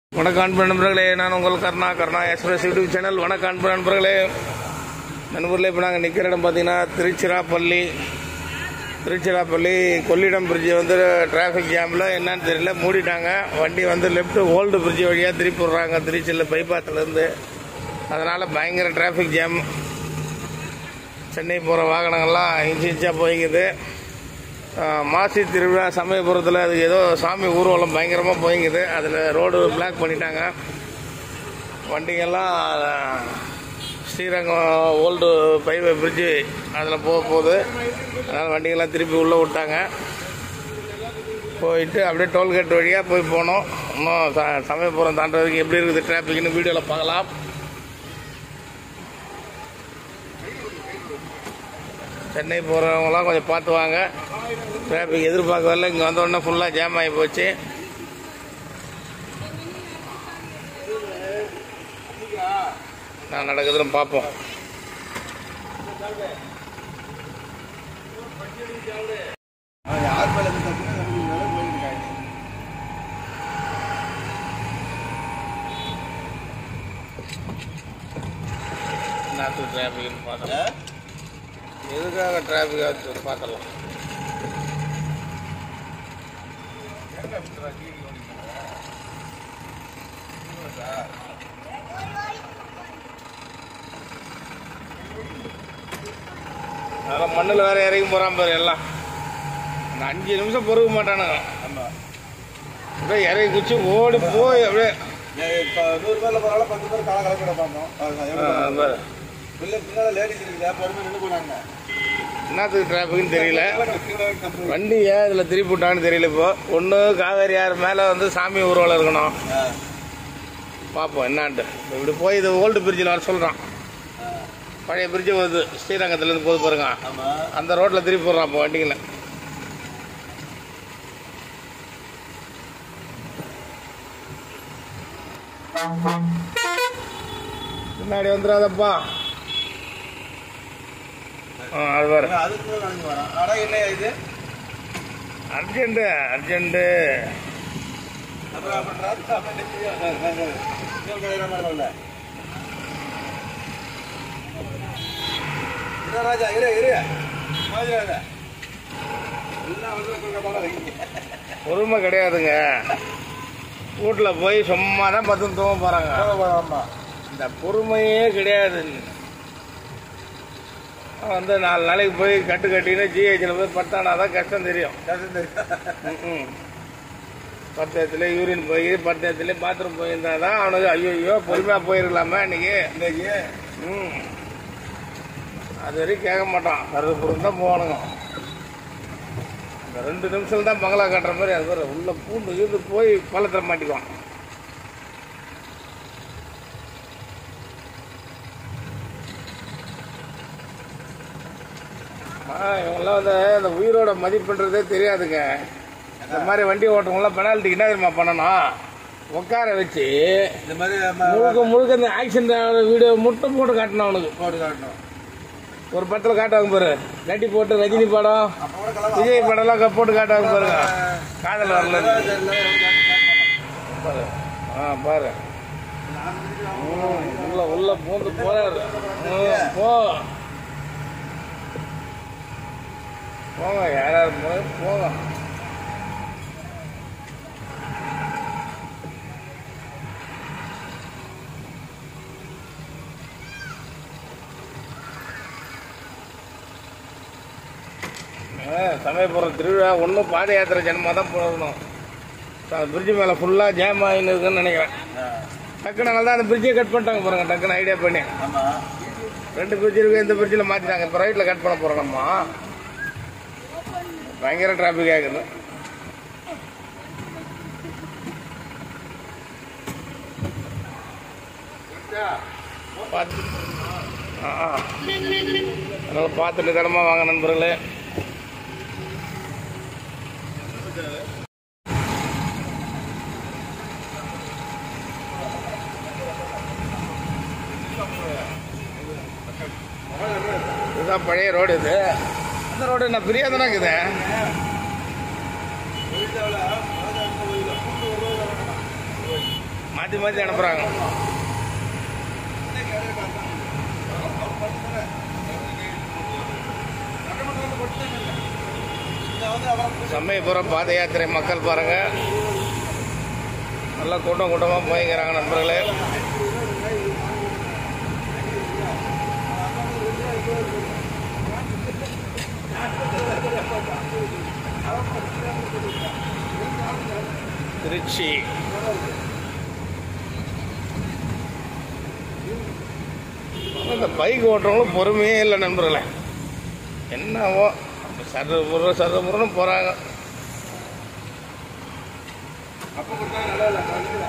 வணக்கம் அன்பு நண்பர்களே நான் உங்கள் Karna Karna express YouTube channel வணக்கம் அன்பு நண்பர்களே நண்பர்களே இப்போ நாங்கள் நிற்கிற இடம் பார்த்தீங்கன்னா திருச்சிராப்பள்ளி திருச்சிராப்பள்ளி கொள்ளிடம் பிரிட்ஜ் வந்து டிராஃபிக் ஜாமில் என்னன்னு தெரியல மூடிட்டாங்க வண்டி வந்து லெஃப்ட் ஓல்டு பிரிட்ஜ் வழியாக திருப்பி விட்றாங்க திருச்சியில் பைபாஸ்லேருந்து அதனால் பயங்கர டிராஃபிக் ஜாம் சென்னை போகிற வாகனங்கள்லாம் இன்ச்சு இன்ச்சாக போய்க்குது ஆஹ் மாசி திருவிழா சமயபுரத்தில் அது ஏதோ சாமி ஊர்வலம் பயங்கரமாக போய்ங்குது அதில் ரோடு பிளாக் பண்ணிட்டாங்க வண்டிங்கெல்லாம் ஆஹ், ஸ்ரீரங்கம் ஓல்டு பைவே பிரிட்ஜு அதில் போக போகுது அதனால் வண்டிங்கெல்லாம் திருப்பி உள்ளே விட்டாங்க போயிட்டு அப்படியே டோல்கேட் வழியாக போய் போனோம் இன்னும் ச- சமயபுரம் தாண்டதுக்கு எப்படி இருக்குது டிராஃபிக்னு வீடியோவில் பார்க்கலாம் சென்னை போகிறவங்களாம் கொஞ்சம் பார்த்து வாங்க டிராஃபிக் எதிர்பார்க்க வரல இங்கே வந்த உடனே ஃபுல்லாக ஜாம் ஆகி போச்சு நான் நடக்குதுன்னு பார்ப்போம் யார் மேல இருந்து தப்புன்னு நமக்கு மேல போயிருக்காங்க நாட்டு டிராஃபிக்னு பார்த்தலாம் எதுக்காக டிராஃபிக் ஆச்சு பார்க்கலாம் அதெல்லாம் மண்ணில் வேற இறங்கி போகிறான் பாரு எல்லாம் அந்த அஞ்சு நிமிஷம் பொறுக்க மாட்டானுங்க ஆமா அப்படியே இறங்கி குச்சி ஓடி போய் அப்படியே ஏன் இப்ப நூறு பேர்ல பரவாயில்ல பத்து பேர் கால கலப்பிட பார்த்தோம் ஆ, அதுதான் பாரு பிள்ளை பின்னால லேடிஸ் இருக்குது பொறுமை நின்று போனாங்க என்னத்துக்கு டிராஃபிக்னு தெரியல வண்டி ஏன் இதில் திருப்பி விட்டான்னு தெரியல இப்போ ஒன்று காவேரி யார் மேலே வந்து சாமி ஊர்வலம் இருக்கணும் பார்ப்போம் என்னான்ட்டு இப்படி போய் இது ஓல்டு பிரிட்ஜில் வர சொல்கிறான் பழைய பிரிட்ஜு வருது ஸ்ரீரங்கத்துலேருந்து போது பாருங்க ஆமா அந்த ரோட்டில் திருப்பி போடுறான் அப்போ வண்டிங்கள பின்னாடி வந்துடாதப்பா ஆ அது பாரு அதுக்கு கூட நடந்து வரான் ஆனா என்ன இது அர்ஜென்ட்டு அர்ஜென்ட்டு அப்புறம் அப்புறம் ராத்திரி அப்புறம் நெக்ஸ்ட் இன்னொரு கடையில மாதிரி இல்ல இரு ராஜா இரு இரு மாதிரியாத எல்லாம் வந்து கொடுக்க வைங்க பொறுமை கிடையாதுங்க வீட்டில் போய் சும்மா தான் பத்து தூங்க போகிறாங்க ஆமா இந்த பொறுமையே கிடையாது வந்து நாலு நாளைக்கு போய் கட்டு கட்டின்னு ஜிஹெச்சில் போய் பத்தானா தான் கஷ்டம் தெரியும் ம்ம். பத்தத்துல யூரின் போய் பத்தத்துல பாத்ரூம் போயிருந்தா தான் அவனுக்கு ஐயோ ஐயோ பொறுமையாக போயிருக்கலாமா இன்னைக்கு இன்னைக்கு ம் அது வரைக்கும் கேட்க மாட்டான் கருது பொருள் தான் போகணுங்க இந்த ரெண்டு நிமிஷம் தான் பங்களா கட்டுற மாதிரி அது பாரு உள்ள பூண்டு இருந்து போய் பள்ளத்தில் மாட்டிக்குவான் ஆ, இவங்கெல்லாம் வந்து இந்த உயிரோட மதிப்புன்றதே தெரியாதுங்க இந்த மாதிரி வண்டி ஓட்டுறவங்களாம் பெனால்ட்டி என்ன தெரியுமா பண்ணணும் உட்கார வச்சு இந்த மாதிரி நம்ம முழுக்க முழுக்க இந்த ஆக்ஷன் வீடியோ மட்டும் போட்டு காட்டணும் அவனுக்கு போட்டு காட்டணும் ஒரு படத்தில் காட்டுவாங்க பாரு நட்டி போட்டு ரஜினி படம் அப்ப கூட கலவரம் விஜய் படம்லாம் க- போட்டு காட்டுவாங்க பாருங்க காதல் வரல பாரு ஆ பாரு ம், உள்ள உள்ள பூந்து போறாரு ம், போ போங்க யாராவது போய் போங்க ஆ, சமயபுரம் திருவிழா ஒன்றும் பாத யாத்திரை ஜனமாக தான் போகணும் பிரிட்ஜு மேலே ஃபுல்லாக ஜாம் ஆகின்னு இருக்குன்னு நினைக்கிறேன் டக்குனு தான் அந்த பிரிட்ஜை கட் பண்ணிட்டாங்க பாருங்க டக்குன்னு ஐடியா பண்ணி ஆமா ரெண்டு பிரிட்ஜ் இருக்கு இந்த பிரிட்ஜில் மாற்றிட்டாங்க இப்போ ரைட்டில் கட் பண்ண போகிறோம் நம்ம பயங்கர டிராஃபிக் ஆகுது பார்த்து ஆ ஆ. அதனால் பார்த்துட்டு தரமாக வாங்க நண்பர்களே இதுதான் பழைய ரோடு இது அந்த ரோடு என்ன பிரியா தானே இருக்குது மாற்றி மாற்றி அனுப்புகிறாங்க சமயபுரம் பாத யாத்திரை மக்கள் பாருங்க நல்லா கூட்டம் கூட்டமாக போய்க்கிறாங்க நண்பர்களே திருச்சி இந்த பைக் ஓட்டுறவங்களும் பொறுமையே இல்லை நண்பர்களே என்னவோ சர்ற முறை சர்ற முறைன்னு போகிறாங்க அப்ப கொடுத்தா நல்லா இல்ல கழிக்கல.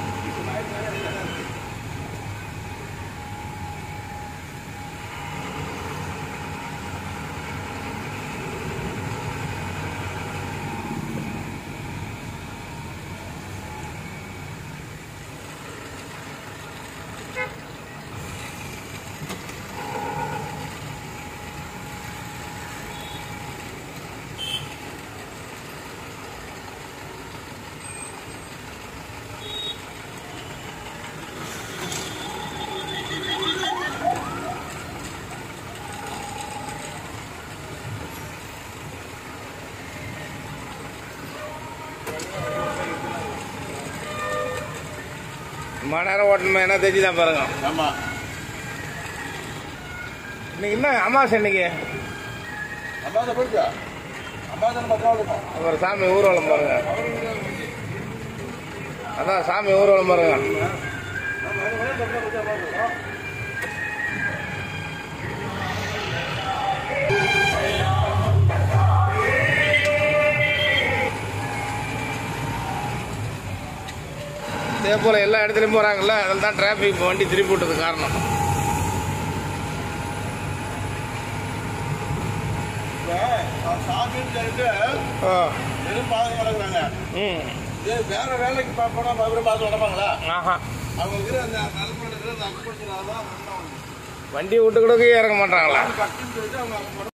மணி நேரம் ஓட்டணும் என்ன தெரிஞ்சு தான் பாருங்க ஆமா இன்னைக்கு என்ன அமாவாசை இன்னைக்கு அம்மாதான் போயிடுச்சா அம்மாதான் பத்திரம் இருக்கும் அப்புறம் சாமி ஊர்வலம் பாருங்க அதான் சாமி ஊர்வலம் பாருங்க நம்ம அது வரையும் பத்திரம் கொடுத்தா போதும். இதே போல் எல்லா இடத்துலையும் போகிறாங்கல்ல அதில் தான் டிராஃபிக் வண்டி திருப்பி விட்டதுக்கு காரணம் இப்ப, அவன் சாமின்னு சொல்லிட்டு ஆ வெறும் பாதம் வளர்க்குறாங்க ம் இதே வேற வேலைக்கு பா- போனா மறுபடியும் பாத்து வளர்ப்பாங்களா ஆஹா அவங்க இருக்கிற அந்த நல்படுத்துறது அந்த அக்குப்படுத்துறதான் வண்டி விட்டு கூட இறங்க மாட்டாங்களா பக்குன்னு சொல்லிட்டு அவங்க அவங்க